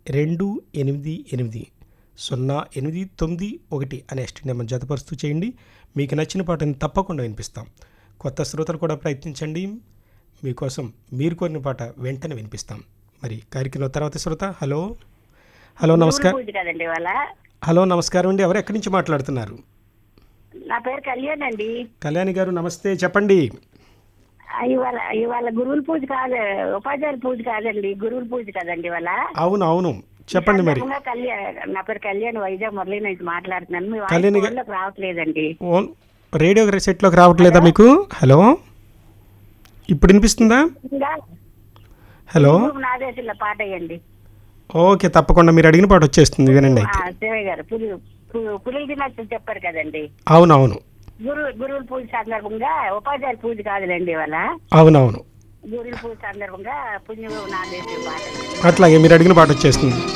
రెండు ఎనిమిది ఎనిమిది సున్నా ఎనిమిది తొమ్మిది ఒకటి అనే ఎస్టీ నెంబర్ జతపరుస్తూ చేయండి మీకు నచ్చిన పాటని తప్పకుండా వినిపిస్తాం కొత్త శ్రోతలు కూడా ప్రయత్నించండి మీకోసం మీరు కోరిన పాట వెంటనే వినిపిస్తాం మరి కార్యక్రమం తర్వాత శ్రోత హలో హలో నమస్కారం పూజ కదండి ఇవాళ హలో నమస్కారం అండి ఎవరు ఎక్కడి నుంచి మాట్లాడుతున్నారు నా పేరు కళ్యాణ్ అండి కళ్యాణి గారు నమస్తే చెప్పండి ఆ, ఇవాళ ఇవాళ గురువుల పూజ కాదు ఉపాధ్యాయుల పూజ కాదండి గురువుల పూజ కదండి ఇవాళ అవును అవును చెప్పండి మరి సందర్భంగా కళ్యాణ్ నా పేరు కళ్యాణ్ వైజాగ్ మురళి నుంచి మాట్లాడుతున్నాను మీ కళ్యాణి వాయిస్ గా- ఫోన్లోకి రావట్లేదండి ఓన్ రేడియో సెట్లోకి రావట్లేదా మీకు హలో ఇప్పుడు వినిపిస్తుందా ఇంకా హలో నాదేశంలో పాట వేయండి ఓకే తప్పకుండా మీరు అడిగిన పాట వచ్చేస్తుంది వినండి ఆ, అయితే శివయ్య గారు పులి పు- పులిల దినోత్సవం చెప్పారు కదండి అవునవును గురు గురువుల పూజ సందర్భంగా ఉపాధ్యాయుల పూజ కాదులేండి ఇవాళ అవునవును గురువుల పూజ సందర్భంగా పుణ్యం నాదేశం పాట అట్లాగే మీరు అడిగిన పాట వచ్చేస్తుంది